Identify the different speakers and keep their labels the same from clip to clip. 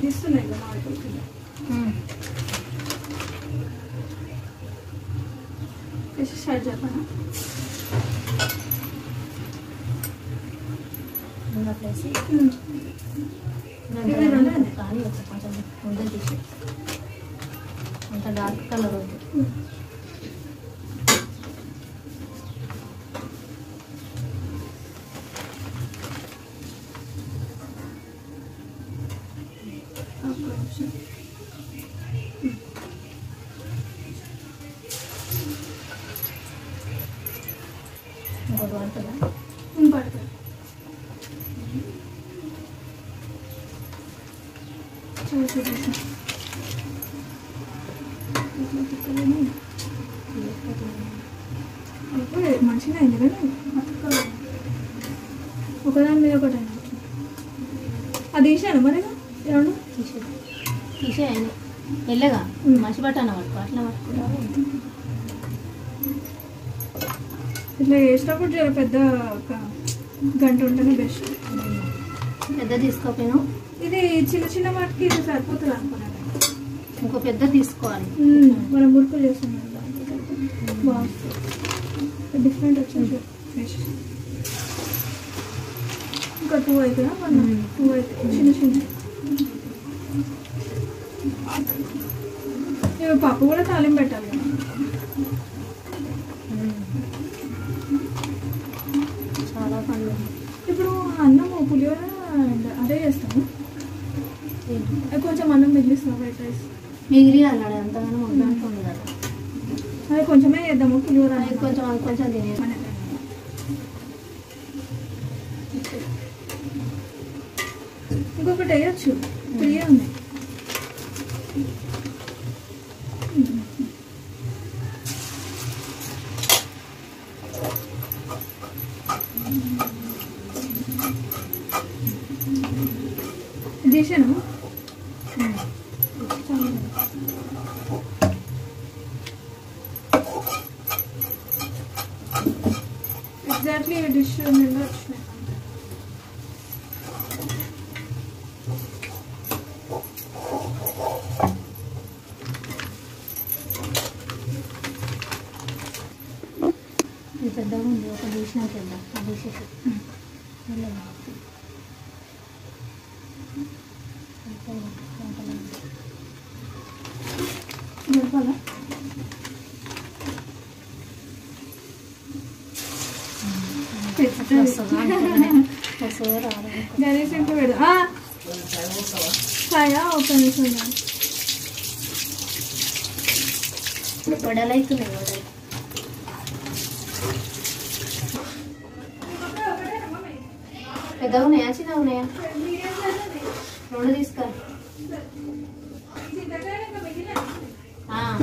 Speaker 1: ఇది ఇస్తున్నాయి కదా మామిడి కింద వేసి స్టార్ట్ చెప్పనా
Speaker 2: ఉన్నట్లేసి
Speaker 1: ఇవి రెండేనా?
Speaker 2: కానీ ఒక కొంచెం ముందే తీసి అంత డార్క్ కలర్ వద్దు
Speaker 1: ఒక్క నిమిషం.
Speaker 2: ఇంకోటి పడుతుందా
Speaker 1: ఉమ్, పడుతుంది చూసి చూసి ఇట్లా తిక్కలేని అప్పుడు మంచిగా అయింది కానీ అతుక్కోలేదు. ఒకదాని మీద ఒకటి అయింది అది తీసాను మరి రెండు
Speaker 2: తీసే తీసేయండి వెళ్ళగా
Speaker 1: ఉమ్.
Speaker 2: మంచి బట్ట పట్టుకో అట్లా పట్టుకుంటారు
Speaker 1: ఇట్లా చేసినప్పుడు జర పెద్ద ఒక గంట ఉంటేనే బెస్ట్
Speaker 2: పెద్ద తీసుకోపోయాను
Speaker 1: ఇది చిన్న చిన్న వాటికి ఇది సరిపోతుంది అనుకున్నాను
Speaker 2: ఇంకో పెద్ద తీసుకోవాలి
Speaker 1: మనం మురుకులు చేస్తున్నాం దాంట్లో సరిపోతుంది. బాగుంది డిఫరెంట్ వచ్చింది ఫిష్ ఇంకా టూ అవుతుందా వన్ టూ అవుతాయి చిన్న చిన్న ఇవి పప్పు కూడా తాలింపు పెట్టాలి కదా.
Speaker 2: చాలా పండ్లు
Speaker 1: ఇప్పుడు అన్నము పులిహోర and అదే చేస్తాము అది కొంచెం అన్నం మిగిలిస్తాం వైట్ రైస్
Speaker 2: మిగిలి అన్నాడు ఎంతగానో ఉండడానికి ఉంది కదా
Speaker 1: అది కొంచెమే చేద్దాము పులిహోర
Speaker 2: అది కొంచెం అది కొంచెం తినే
Speaker 1: ఇంకొకటి వేయచ్చు త్రీ ఉన్నాయి చేశాను ఎగ్జాక్ట్లీ డిష్ నిన్న వచ్చినాయి
Speaker 2: ఇది పెద్దగా ఉంది ఒక తీసినాక వెళ్దాం అది తీసేసి వెళ్ళగా
Speaker 1: జరపాలా
Speaker 2: వస్తుందో రాదు
Speaker 1: గణేష్ ఇంకా పెడదాం ఆ! ఛాయా ఒక నిమిషం ఉండండి.
Speaker 2: వడలైతున్నాయి వడలు పెద్దగా ఉన్నాయా చిన్నగా ఉన్నాయా రెండు తీసుకో ఆ,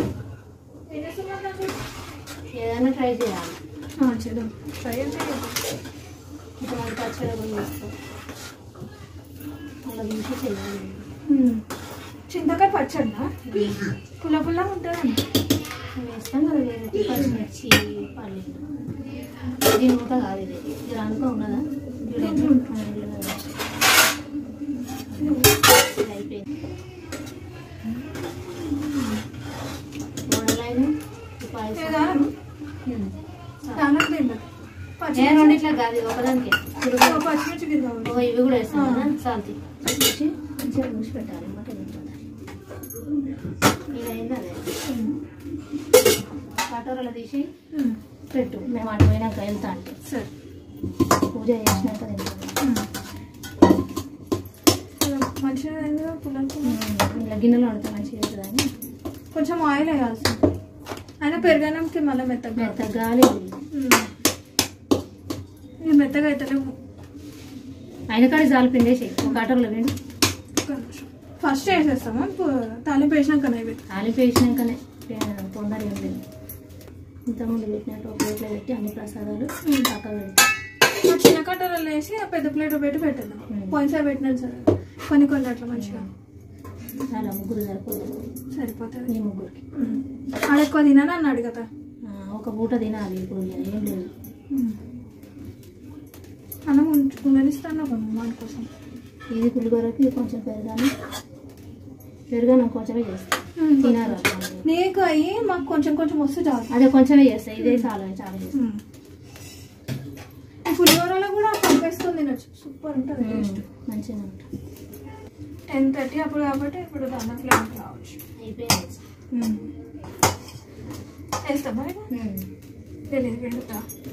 Speaker 2: ఏదైనా ట్రై చేయాలి
Speaker 1: ఆ, చేద్దాం ట్రై అంటే చేద్దాం.
Speaker 2: ఇప్పుడు పచ్చడి కూడా తీసుకో అలా తీసి చేయాలి
Speaker 1: ఉమ్. చింతకాయ పచ్చడినా పుల్ల పుల్ల ఉంటుంది
Speaker 2: వేస్తాం కదా వేరే పచ్చిమిర్చి పల్లీలు దీని కూడా కాదు ఇది ఇది అనుకో ఉన్నదా
Speaker 1: దీంట్లో ఉందా?
Speaker 2: ఆ, ఇందులో ఉన్నదా? ఇది అయిపోయింది వడలైన ఈ పాయసం
Speaker 1: లేదా
Speaker 2: ఉమ్.
Speaker 1: దానికి తిందా
Speaker 2: ఏ రెండిట్లా కాదు ఇది ఒకదానికి
Speaker 1: ఓ పచ్చిమిర్చి గిరి కావాలి
Speaker 2: ఓ ఇవి కూడా వేస్తాం కదా సాల్తీ చూసి మంచిగా మూసి పెట్టాలి అన్నమాట ఇది అయింది అదే కటోరలో తీసి
Speaker 1: ఉమ్.
Speaker 2: పెట్టు మేము అటు పోయినాక వెళ్తా అంటే
Speaker 1: సరే
Speaker 2: పూజ చేసినాక తింటాం
Speaker 1: ఉమ్. అలా మంచిగా అయింది కదా పుల్ల పుల్ల.
Speaker 2: ఇలా గిన్నెలో వండుతా మంచిగా అవుతుందని
Speaker 1: కొంచెం ఆయిల్ వేయాల్సి అయినా పెరగనంకి మళ్ళీ మెత్తగా
Speaker 2: మెత్త గాలి
Speaker 1: ఉమ్. ఇది మెత్తగా అవుతలేవు
Speaker 2: అయిన కాడి జాలు పిండేసి ఒక కటోరలో పిండి
Speaker 1: ఒక్క నిమిషం ఫస్ట్ వేసేస్తామా పు- తాలింపు వేసినాక నైవేద్యం
Speaker 2: తాలింపు వేసినాకనే తొందర ఏం లేదు ఇంతకుముందు పెట్టినట్టు ఒక ప్లేట్లో పెట్టి అన్ని ప్రసాదాలు పక్క పెడతాం
Speaker 1: ఆ చిన్న కట్టలలో వేసి ఆ పెద్ద ప్లేట్ పెట్టి పెట్టేద్దాం
Speaker 2: ఉమ్.
Speaker 1: పోయినసారి పెట్టినట్టు సరే కొన్ని కొన్ని అట్లా మంచిగా
Speaker 2: అలా ముగ్గురు సరిపోదు
Speaker 1: సరిపోతుంది
Speaker 2: ఈ ముగ్గురికి
Speaker 1: ఉమ్. ఆడ ఎక్కువ తినాలని అన్నాడు కదా
Speaker 2: ఆ, ఒక పూట తినాలి ఇప్పుడు ఏం లేదు
Speaker 1: ఉమ్. అన్నం ఉంచు- ఉండనిస్తాను ఒక వాడి కోసం
Speaker 2: ఇది పులిగోరకి కొంచెం పెరగాలి పెరుగన్నం కొంచెమే చేస్తాను తినారు అట్లా అని.
Speaker 1: నీకు అయ్యి మాకు కొంచెం కొంచెం వస్తే చాలు
Speaker 2: అదే కొంచెమే చేస్తాయి ఇదే చాలా చాలా చేస్తాను
Speaker 1: ఉమ్. ఈ పులిహోరలో కూడా పంపేసుకొని తినొచ్చు సూపర్ ఉంటుంది టేస్ట్
Speaker 2: మంచిగా ఉంటుంది
Speaker 1: టెన్ థర్టీ అప్పుడు కాబట్టి ఇప్పుడు దాంట్లో రావచ్చు
Speaker 2: అయిపోయింది
Speaker 1: వేస్తామా ఇక? తెలియదు వెళ్తా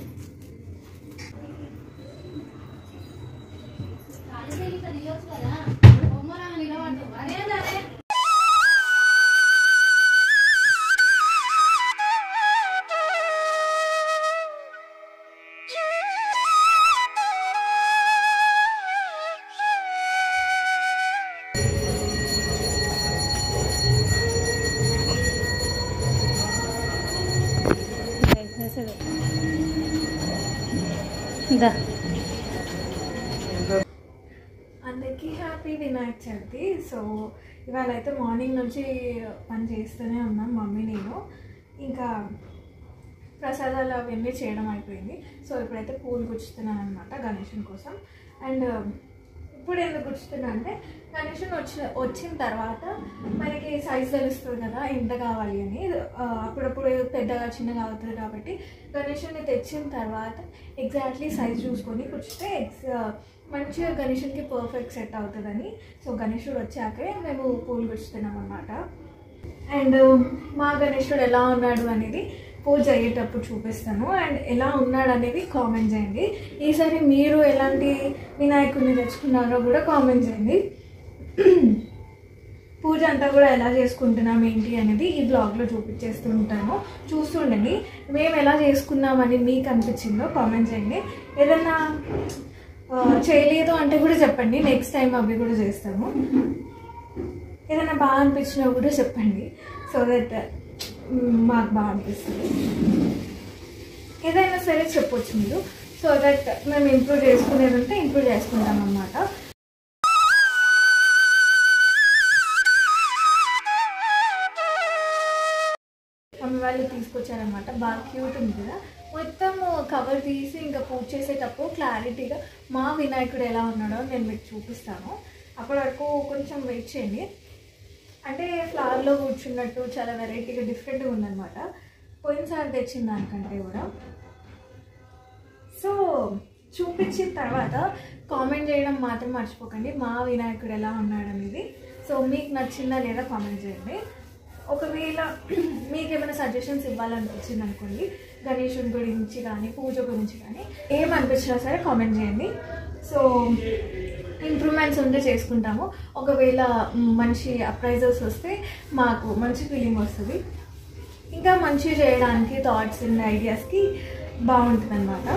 Speaker 2: దా
Speaker 1: అందరికీ హ్యాపీ వినాయక చవితి సో ఇవాళ అయితే మార్నింగ్ నుంచి పని చేస్తూనే ఉన్నాం మమ్మీ నేను ఇంకా ప్రసాదాలు అవన్నీ చేయడం అయిపోయింది సో ఇప్పుడైతే పూలు గుచ్చుతున్నాను అనమాట గణేషన్ కోసం అండ్ ఇప్పుడు ఎందుకు గుచ్చుతున్నా అంటే గణేషన్ వచ్చిన వచ్చిన తర్వాత మనకి సైజ్ తెలుస్తుంది కదా ఎంత కావాలి అని ఆ, అప్పుడప్పుడు పెద్దగా చిన్నగా అవుతుంది కాబట్టి గణేషుని తెచ్చిన తర్వాత ఎగ్జాక్ట్లీ సైజ్ చూసుకొని కూర్చుంటే ఎగ్స్ మంచిగా గణేషునికి పర్ఫెక్ట్ సెట్ అవుతుందని సో గణేశుడు వచ్చాకే మేము పూలు గుచ్చుతున్నాం అనమాట అండ్ మా గణేశుడు ఎలా ఉన్నాడు అనేది పూజ అయ్యేటప్పుడు చూపిస్తాను అండ్ ఎలా ఉన్నాడు అనేది కామెంట్ చేయండి ఈసారి మీరు ఎలాంటి వినాయకుడిని తెచ్చుకున్నారో కూడా కామెంట్ చేయండి పూజ అంతా కూడా ఎలా చేసుకుంటున్నాం ఏంటి అనేది ఈ బ్లాగ్లో చూపించేస్తూ ఉంటాను చూస్తుండండి మేము ఎలా చేసుకున్నామని మీకు అనిపించిందో కామెంట్ చేయండి ఏదన్నా ఆ, చేయలేదు అంటే కూడా చెప్పండి నెక్స్ట్ టైం అవి కూడా చేస్తాము ఏదైనా బాగా అనిపించినా కూడా చెప్పండి సో దట్ మాకు బాగా అనిపిస్తుంది ఏదైనా సరే చెప్పొచ్చు మీరు సో దట్ మేము ఇంప్రూవ్ చేసుకునేది ఉంటే ఇంప్రూవ్ చేసుకుంటాం అన్నమాట మమ్మీ వాళ్ళు తీసుకొచ్చారనమాట బాగా క్యూట్ ఉంది కదా మొత్తం కవర్ తీసి ఇంకా పూజ చేసేటప్పుడు క్లారిటీగా మా వినాయకుడు ఎలా ఉన్నాడో నేను మీకు చూపిస్తాను అప్పటి వరకు కొంచెం వెయిట్ చేయండి అంటే ఫ్లవర్లో కూర్చున్నట్టు చాలా వెరైటీగా డిఫరెంట్గా ఉందన్నమాట పోయినసారి తెచ్చిన దానికంటే కూడా సో చూపించిన తర్వాత కామెంట్ చేయడం మాత్రం మర్చిపోకండి మా వినాయకుడు ఎలా ఉన్నాడు అనేది సో మీకు నచ్చిందా లేదా కామెంట్ చేయండి ఒకవేళ మీకు ఏమైనా సజెషన్స్ ఇవ్వాలనిపించింది అనుకోండి గణేశుని గురించి కానీ పూజ గురించి కానీ ఏమనిపించినా సరే కామెంట్ చేయండి సో ఇంప్రూవ్మెంట్స్ ఉంటే చేసుకుంటాము ఒకవేళ మ్, మంచి అప్రైజర్స్ వస్తే మాకు మంచి ఫీలింగ్ వస్తుంది ఇంకా మంచి చేయడానికి థాట్స్ అండ్ ఐడియాస్కి బాగుంటుంది అనమాట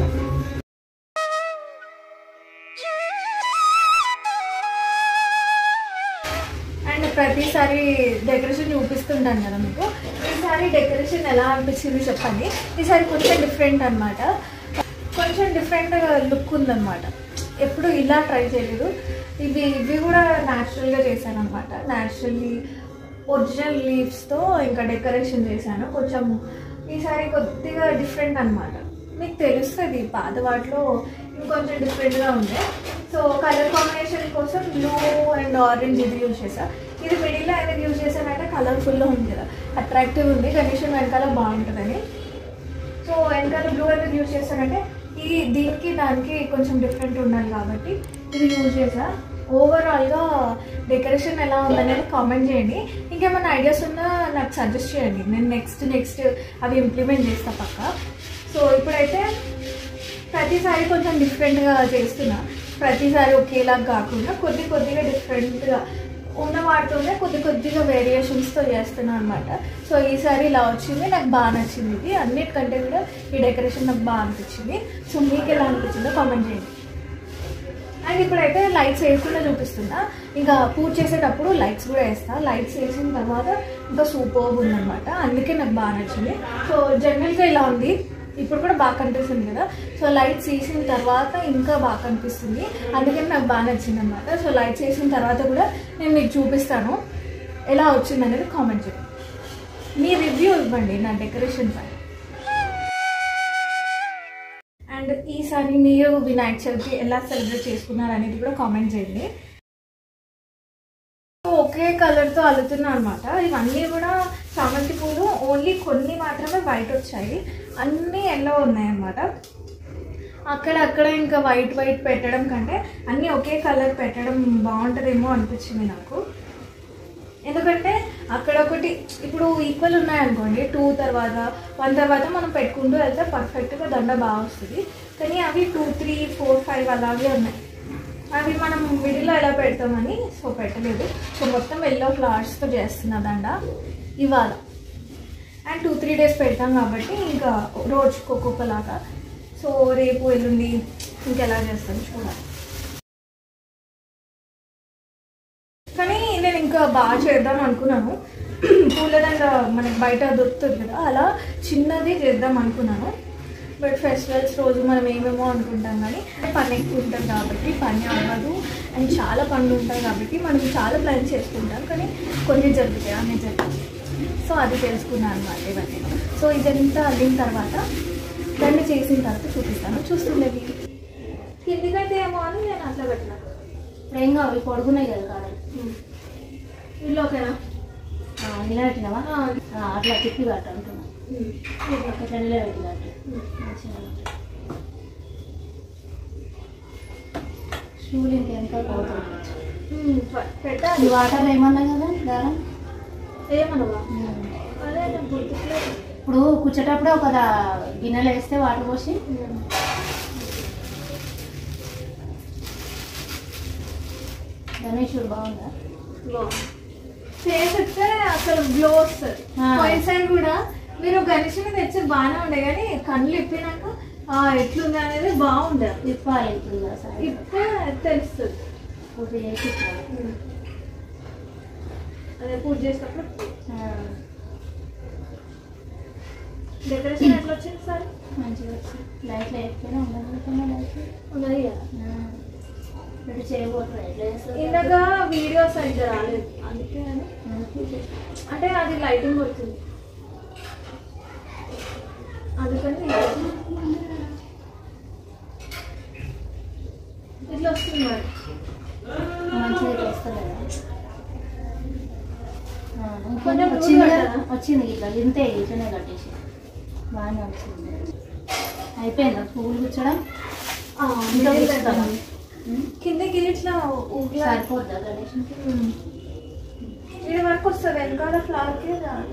Speaker 1: అండ్ ప్రతిసారి డెకరేషన్ చూపిస్తుంటాను కదా మీకు ఈసారి డెకరేషన్ ఎలా అనిపించింది చెప్పండి ఈసారి కొంచెం డిఫరెంట్ అనమాట కొంచెం డిఫరెంట్ లుక్ ఉందన్నమాట ఎప్పుడు ఇలా ట్రై చేయలేదు ఇవి ఇవి కూడా న్యాచురల్గా చేశాను అనమాట న్యాచురల్లీ ఒరిజినల్ లీవ్స్తో ఇంకా డెకరేషన్ చేశాను కొంచెం ఈసారి కొద్దిగా డిఫరెంట్ అనమాట మీకు తెలుస్తుంది పాత వాటిలో ఇంకొంచెం డిఫరెంట్గా ఉంది సో కలర్ కాంబినేషన్ కోసం బ్లూ అండ్ ఆరెంజ్ ఇది యూజ్ చేసా ఇది మిడిల్లో ఎందుకు యూజ్ చేశానంటే కలర్ఫుల్గా ఉంది కదా అట్రాక్టివ్ ఉంది కండిషన్ వెనకాల బాగుంటుందని సో వెనకాల బ్లూ ఎందుకు యూజ్ చేస్తానంటే ఈ దీనికి దానికి కొంచెం డిఫరెంట్ ఉండాలి కాబట్టి ఇది యూజ్ చేసా ఓవరాల్గా డెకరేషన్ ఎలా ఉందనేది కామెంట్ చేయండి ఇంకేమైనా ఐడియాస్ ఉన్నా నాకు సజెస్ట్ చేయండి నేను నెక్స్ట్ నెక్స్ట్ అవి ఇంప్లిమెంట్ చేస్తా పక్క సో ఇప్పుడైతే ప్రతిసారి కొంచెం డిఫరెంట్గా చేస్తున్నా ప్రతిసారి ఒకేలాగా కాకుండా కొద్ది కొద్దిగా డిఫరెంట్గా ఉన్న వాటితోనే కొద్ది కొద్దిగా వేరియేషన్స్తో చేస్తున్నాను అనమాట సో ఈసారి ఇలా వచ్చింది నాకు బాగా నచ్చింది ఇది అన్నిటికంటే కూడా ఈ డెకరేషన్ నాకు బాగా అనిపించింది సో మీకు ఎలా అనిపించిందో కామెంట్ చేయండి అండ్ ఇప్పుడైతే లైట్స్ వేయకుండా చూపిస్తున్నా ఇంకా పూజ చేసేటప్పుడు లైట్స్ కూడా వేస్తా లైట్స్ వేసిన తర్వాత ఇంకా సూపర్ ఉందన్నమాట అందుకే నాకు బాగా నచ్చింది సో జనరల్గా ఇలా ఉంది ఇప్పుడు కూడా బాగా కనిపిస్తుంది కదా సో లైట్స్ వేసిన తర్వాత ఇంకా బాగా కనిపిస్తుంది అందుకని నాకు బాగా నచ్చింది అనమాట సో లైట్స్ వేసిన తర్వాత కూడా నేను మీకు చూపిస్తాను ఎలా వచ్చింది అనేది కామెంట్ చేయండి మీ రివ్యూ ఇవ్వండి నా డెకరేషన్ పైన అండ్ ఈసారి మీరు వినాయక చవితి ఎలా సెలబ్రేట్ చేసుకున్నారు అనేది కూడా కామెంట్ చేయండి సో ఒకే కలర్తో అల్లుతున్నా అనమాట ఇవన్నీ కూడా చామంతి పూలు ఓన్లీ కొన్ని మాత్రమే వైట్ వచ్చాయి అన్నీ ఎల్లో ఉన్నాయి అన్నమాట అక్కడ అక్కడ ఇంకా వైట్ వైట్ పెట్టడం కంటే అన్నీ ఒకే కలర్ పెట్టడం బాగుంటుందేమో అనిపించింది నాకు ఎందుకంటే అక్కడ ఒకటి ఇప్పుడు ఈక్వల్ ఉన్నాయనుకోండి టూ తర్వాత వన్ తర్వాత మనం పెట్టుకుంటూ వెళ్తే పర్ఫెక్ట్గా దండ బాగా వస్తుంది కానీ అవి టూ త్రీ ఫోర్ ఫైవ్ అలాగే ఉన్నాయి అవి మనం మిడిల్లో ఎలా పెడతామని సో పెట్టలేదు సో మొత్తం ఎల్లో ఫ్లవర్స్తో చేస్తున్న దండ ఇవాళ అండ్ టూ త్రీ డేస్ పెడతాం కాబట్టి ఇంకా రోజుకి ఒక్కొక్కలాగా సో రేపు ఎల్లుండి ఇంకెలా చేస్తాను చూడాలి కానీ నేను ఇంకా బాగా చేద్దాం అనుకున్నాను పూలదండ మనకి బయట దొరుకుతుంది కదా అలా చిన్నది చేద్దాం అనుకున్నాను బట్ ఫెస్టివల్స్ రోజు మనం ఏమేమో అనుకుంటాం కానీ పని ఎక్కువ ఉంటుంది కాబట్టి పని అవ్వదు అండ్ చాలా పనులు ఉంటాయి కాబట్టి మనం చాలా ప్లాన్ చేసుకుంటాం కానీ కొన్ని జరుగుతాయి అన్నీ జరుగుతాయి సో అది తెలుసుకున్నాను అనమాట ఇవన్నీ సో ఇదంతా అల్లిన తర్వాత దాన్ని చేసిన తర్వాత చూపిస్తాను చూస్తుండేవి కిందికైతే ఏమో అని నేను అట్లా పెట్టినాను
Speaker 2: ఇప్పుడు ఏం కావు, అవి పొడుగున్నాయి కదా కాదు
Speaker 1: ఇల్లు ఓకేనా
Speaker 2: నిలబెట్టినావా ఆ, అట్లా తిప్పి కట్టు అంటున్నా అట్లా నిలబెట్టి కట్టు మంచిగా ఉంటుంది. షూలు ఇంకెంత పోతుంది
Speaker 1: పెట్టాలి
Speaker 2: ఈ వాటర్ ఏమన్నా కదా దారం
Speaker 1: ఏమనవా అదే నాకు గుర్తుకులేదు
Speaker 2: ఇప్పుడు కూర్చేటప్పుడు ఒక దా- గిన్నెలో వేస్తే వాటర్ పోసి గణేశుడు బాగుందా
Speaker 1: ఫేస్ వస్తే అసలు గ్లో వస్తుంది
Speaker 2: ఆ.
Speaker 1: పోయిన సైడ్ కూడా మీరు గణేషుని తెచ్చి బాగానే ఉండే కానీ కళ్ళు ఇప్పినాక ఆ, ఎట్లుంది అనేది బాగుండే
Speaker 2: తిప్పాలి ఇప్పుడు ఇక సాయంత్రం.
Speaker 1: ఇప్పుడే తెలుస్తుంది
Speaker 2: పూజ చేసి ఇట్లా.
Speaker 1: అదే పూజ చేసినప్పుడు
Speaker 2: ఆ,
Speaker 1: డెకరేషన్ ఎట్లా వచ్చింది సార్
Speaker 2: మంచిగా వచ్చింది లైట్లు వేయకపోయినా ఉండకపోయినా లైట్లు
Speaker 1: ఉన్నది కదా
Speaker 2: ఇటు చేయబోతున్నా ఎట్లా చేస్తారు
Speaker 1: ఇందాక వీడియో సరిగ్గా రాలేదు అందుకే అని అంటే అది లైటింగ్ కొడుతుంది అందుకని ఇట్లా వస్తుంది మరి
Speaker 2: మంచిగా చేస్తలేదా ఆ,
Speaker 1: కొంచెం
Speaker 2: కొంచెం
Speaker 1: దూరం
Speaker 2: వచ్చింది కదా?
Speaker 1: పెట్టాలా?
Speaker 2: వచ్చింది ఇట్లా ఇంతే ఇట్లనే కట్టేసి బాగానే వచ్చింది అయిపోయిందా పువ్వులు కూర్చోడం
Speaker 1: ఆ,
Speaker 2: ఇంకా
Speaker 1: మిడిల్
Speaker 2: కూర్చుతావా?
Speaker 1: పెట్టాలి. కిందకి ఇట్లా ఊగిలా
Speaker 2: సరిపోద్దా గణేష్కి
Speaker 1: ఇది వరకు వస్తుంది వెనకాల ఫ్లవర్కి రాదు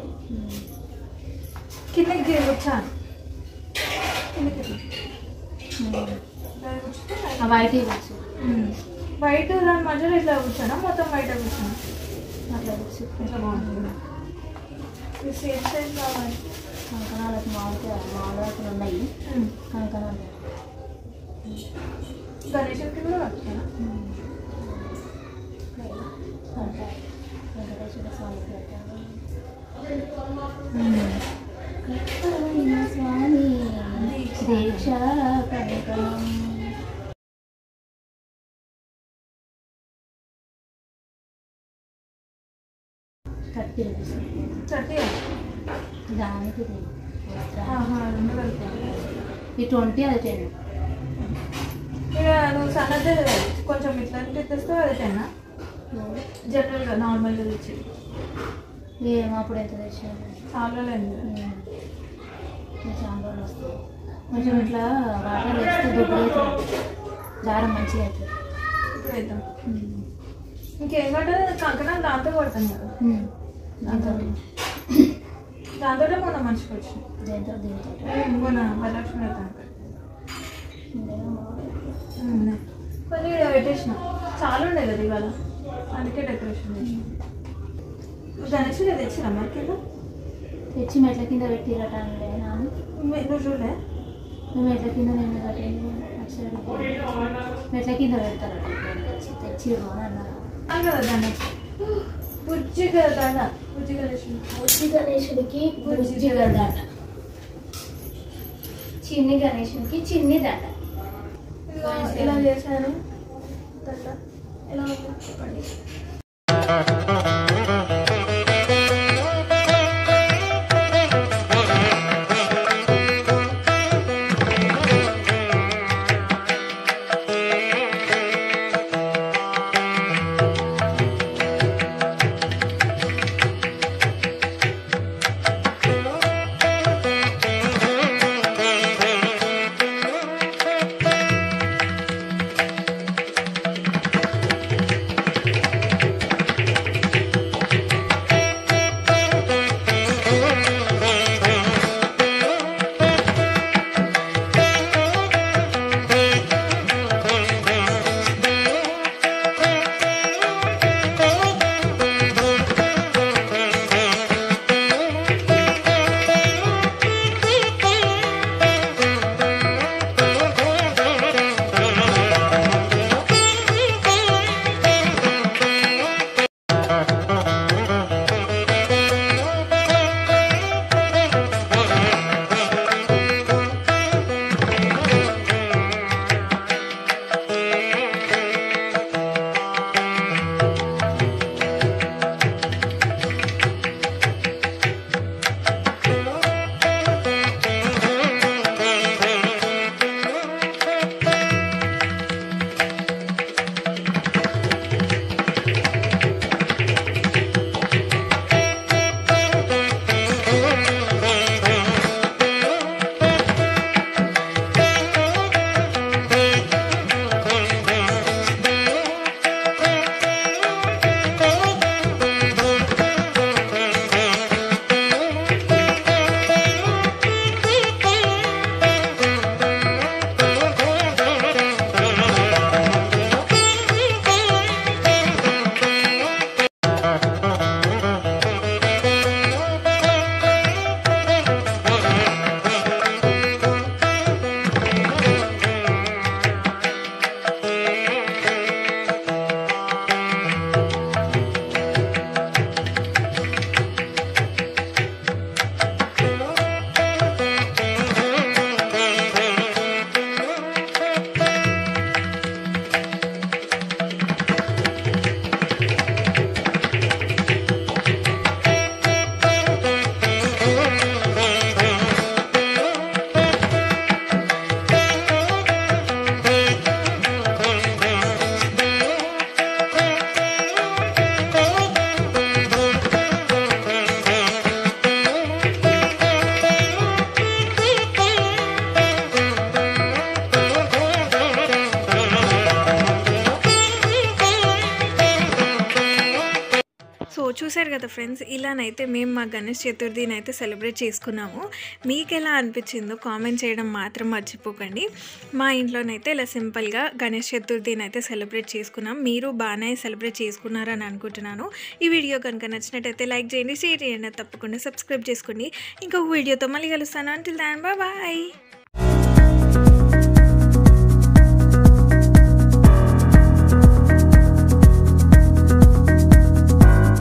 Speaker 1: కిందకి వచ్చాను కిందకి ఇట్లా. దాన్ని కూర్చుంటే
Speaker 2: ఆ వైట్ కూర్చో
Speaker 1: ఉమ్. వైట్ దాని మధ్యలో ఇట్లా కూర్చోనా మొత్తం బయట కూర్చోనా
Speaker 2: అట్లా కూర్చో
Speaker 1: ఇట్లా బాగుంటుంది ఇది సేమ్ సైజ్ కావాలి
Speaker 2: కంకణాలకు మామిడికాయ మామిడికాయలు ఉన్నాయి
Speaker 1: ఉమ్.
Speaker 2: కంకణాలు
Speaker 1: గణేషుడికి కూడా కట్టాను
Speaker 2: అంటే వెంకటేశ్వర స్వామికి పెట్టాను కట్టవైన స్వామి దీక్ష కంకణం థర్టీ రూపీస్
Speaker 1: థర్టీ
Speaker 2: దానికి ఇది extra.
Speaker 1: ఆహా రెండు కలుపుకోవాలి
Speaker 2: ఈ ట్వంటీ అది టెన్
Speaker 1: ఇక నువ్వు సన్నది కొంచెం ఇట్లా తెస్తే అది టెన్ జనరల్గా నార్మల్గా తెచ్చి
Speaker 2: ఏమో అప్పుడు ఎంత తెచ్చాను
Speaker 1: చాలా లేదు
Speaker 2: సాంబార్ వస్తుంది కొంచెం ఇట్లా వాటర్ వేస్తే దుబ్బు అవుతుంది దారం మంచిగా అవుతుంది
Speaker 1: ఇప్పుడు వేద్దాం ఇంకేం కట్టాలి కంకణం దాంతో కొడతాం కదా
Speaker 2: దీంతో
Speaker 1: దాంతో మొన్న మనిషికి వచ్చింది
Speaker 2: దీంతో దీంతో
Speaker 1: మొన్న వరలక్ష్మి వ్రతానికి.
Speaker 2: ఇదేమో బాగుంది.
Speaker 1: ఉమ్. కొన్ని ఈడ పెట్టేసిన చాలా ఉండే కదా ఇవాళ అందుకే డెకరేషన్ చేసిన గణేషుడు తెచ్చినా మార్కెట్
Speaker 2: తెచ్చి మెట్ల కింద పెట్టిరట అనలే నాన్న
Speaker 1: నువ్వు చూడలే
Speaker 2: మేము మెట్ల కింద నేను కట్టేది అటు సైడ్ మెట్ల కింద పెడతారట ఇప్పుడు తెచ్చి తెచ్చిర్రు అని అన్నారు
Speaker 1: అది కదా దాన్ని బుజ్జి కదా దాదా బుజ్జి గణేషుడు
Speaker 2: బుజ్జి గణేశుడికి
Speaker 1: బుజ్జి గదాట.
Speaker 2: చిన్ని గణేశుడికి చిన్ని దండ
Speaker 1: ఇదిగో ఇలా చేశాను దండ. ఎలా ఉంది చెప్పండి చూసారు కదా ఫ్రెండ్స్ ఇలానైతే మేము మా గణేష్ చతుర్థిని అయితే సెలబ్రేట్ చేసుకున్నాము మీకు ఎలా అనిపించిందో కామెంట్ చేయడం మాత్రం మర్చిపోకండి మా ఇంట్లోనైతే ఇలా సింపుల్గా గణేష్ చతుర్థిని అయితే సెలబ్రేట్ చేసుకున్నాం మీరు బాగానే సెలబ్రేట్ చేసుకున్నారని అనుకుంటున్నాను ఈ వీడియో కనుక నచ్చినట్టయితే లైక్ చేయండి షేర్ చేయండి తప్పకుండా సబ్స్క్రైబ్ చేసుకోండి ఇంకొక వీడియోతో మళ్ళీ కలుస్తాను అంటే దాని బాయ్